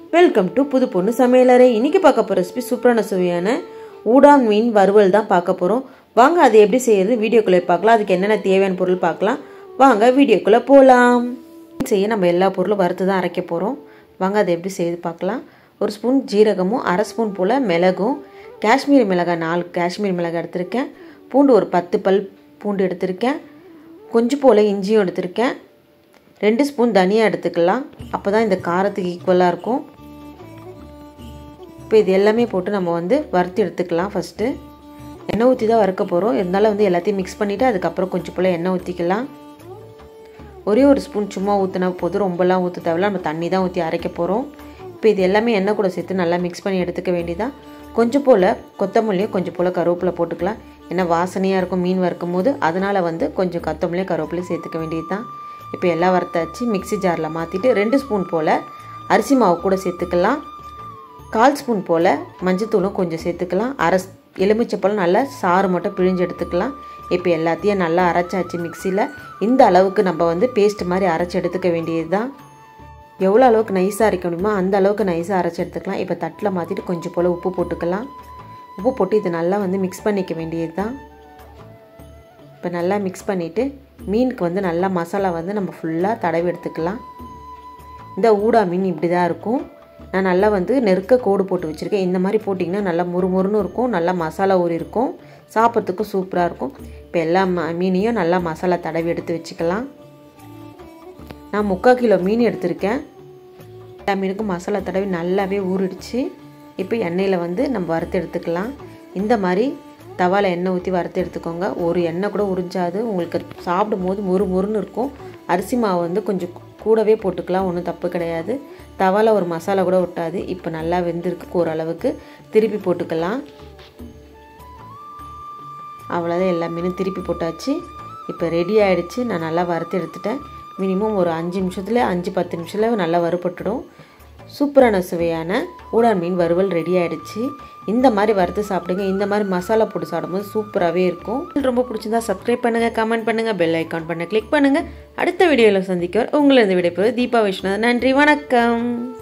welcome to புது பொண்ணு சமையலறை இன்னைக்கு பார்க்க போகிற ரெசிபி சூப்பரான சுவையான ஊடான் மீன் வறுவல் தான் பார்க்க போகிறோம் வாங்க அதை எப்படி செய்யறது வீடியோக்குள்ளே பார்க்கலாம் அதுக்கு என்னென்ன தேவையான பொருள் பார்க்கலாம் வாங்க வீடியோக்குள்ளே போகலாம் செய்ய நம்ம எல்லா பொருளும் வறுத்து தான் அரைக்க போகிறோம் வாங்க அதை எப்படி செய்து பார்க்கலாம் ஒரு ஸ்பூன் ஜீரகமும் அரை ஸ்பூன் போல் மிளகும் காஷ்மீர் மிளகாய் நாலு காஷ்மீர் மிளகாய் எடுத்திருக்கேன் பூண்டு ஒரு பத்து பல் பூண்டு எடுத்திருக்கேன் கொஞ்சம் போல் இஞ்சியும் எடுத்திருக்கேன் ரெண்டு ஸ்பூன் தனியா எடுத்துக்கலாம் அப்போ தான் இந்த காரத்துக்கு ஈக்குவலாக இருக்கும் இப்போ இது எல்லாமே போட்டு நம்ம வந்து வறுத்து எடுத்துக்கலாம் ஃபஸ்ட்டு எண்ணெய் ஊற்றி தான் வறுக்க போகிறோம் இருந்தாலும் வந்து எல்லாத்தையும் மிக்ஸ் பண்ணிவிட்டு அதுக்கப்புறம் கொஞ்சம் போல் எண்ணெய் ஊற்றிக்கலாம் ஒரே ஒரு ஸ்பூன் சும்மா ஊற்றினா போதும் ரொம்பலாம் ஊற்ற தேவையில்ல நம்ம தண்ணி தான் ஊற்றி அரைக்க போகிறோம் இப்போ இது எல்லாமே எண்ணெய் கூட சேர்த்து நல்லா மிக்ஸ் பண்ணி எடுத்துக்க வேண்டியதான் கொஞ்சம் போல் கொத்தமல்லியும் கொஞ்சம் போல் கருவேப்பிலை போட்டுக்கலாம் ஏன்னா வாசனையாக இருக்கும் மீன் வறுக்கும் போது அதனால் வந்து கொஞ்சம் கொத்தமல்லியும் கருவேப்பிலையும் சேர்த்துக்க வேண்டியது தான் இப்போ எல்லாம் வறுத்தாச்சு மிக்சி ஜாரில் மாற்றிட்டு ரெண்டு ஸ்பூன் போல் அரிசி மாவு கூட சேர்த்துக்கலாம் கால் ஸ்பூன் போல் மஞ்சத்தூளும் கொஞ்சம் சேர்த்துக்கலாம் அரை எலுமிச்சப்பழம் நல்லா சாறு மட்டும் பிழிஞ்சு எடுத்துக்கலாம் இப்போ எல்லாத்தையும் நல்லா அரைச்சாச்சு மிக்சியில் இந்த அளவுக்கு நம்ம வந்து பேஸ்ட் மாதிரி அரைச்சி எடுத்துக்க வேண்டியது தான் எவ்வளோ அளவுக்கு நைஸாக அரைக்க முடியுமோ அந்த அளவுக்கு நைஸாக அரைச்சி எடுத்துக்கலாம் இப்போ தட்டில் மாற்றிட்டு கொஞ்சம் போல் உப்பு போட்டுக்கலாம் உப்பு போட்டு இது நல்லா வந்து மிக்ஸ் பண்ணிக்க வேண்டியது தான் இப்போ நல்லா மிக்ஸ் பண்ணிவிட்டு மீனுக்கு வந்து நல்லா மசாலா வந்து நம்ம ஃபுல்லாக தடவி எடுத்துக்கலாம் இந்த ஊடா மீன் இப்படி தான் இருக்கும் நான் நல்லா வந்து நெருக்க கோடு போட்டு வச்சுருக்கேன் இந்த மாதிரி போட்டிங்கன்னா நல்லா முறுமுறுன்னு இருக்கும் நல்லா மசாலா ஊறி இருக்கும் சாப்பிட்றதுக்கும் சூப்பராக இருக்கும் இப்போ எல்லா மீனையும் நல்லா மசாலா தடவி எடுத்து வச்சுக்கலாம் நான் முக்கால் கிலோ மீன் எடுத்திருக்கேன் எல்லா மீனுக்கும் மசாலா தடவி நல்லாவே ஊறிடுச்சு இப்போ எண்ணெயில் வந்து நம்ம வறுத்து எடுத்துக்கலாம் இந்த மாதிரி தவாவில் எண்ணெய் ஊற்றி வறுத்து எடுத்துக்கோங்க ஒரு எண்ணெய் கூட உறிஞ்சாது உங்களுக்கு சாப்பிடும் போது முறு முறுன்னு இருக்கும் அரிசி மாவு வந்து கொஞ்சம் கூடவே போட்டுக்கலாம் ஒன்றும் தப்பு கிடையாது தவாவில் ஒரு மசாலா கூட ஒட்டாது இப்போ நல்லா வெந்திருக்கு ஓரளவுக்கு திருப்பி போட்டுக்கலாம் அவ்வளோதான் எல்லா மீனும் திருப்பி போட்டாச்சு இப்போ ரெடி ஆகிடுச்சு நான் நல்லா வறுத்து எடுத்துட்டேன் மினிமம் ஒரு அஞ்சு நிமிஷத்தில் அஞ்சு பத்து நிமிஷத்தில் நல்லா வறுபட்டுடும் சூப்பரான சுவையான ஊடான் மீன் வறுவல் ரெடி ஆகிடுச்சு இந்த மாதிரி வறுத்து சாப்பிடுங்க இந்த மாதிரி மசாலா போட்டு சாப்பிடும்போது சூப்பராகவே இருக்கும் ரொம்ப பிடிச்சிருந்தா சப்ஸ்கிரைப் பண்ணுங்கள் கமெண்ட் பண்ணுங்கள் பெல் ஐக்கான் பண்ண கிளிக் பண்ணுங்கள் அடுத்த வீடியோவில் சந்திக்க உங்களை இந்த விடைபெறுவது தீபா விஸ்வநாத் நன்றி வணக்கம்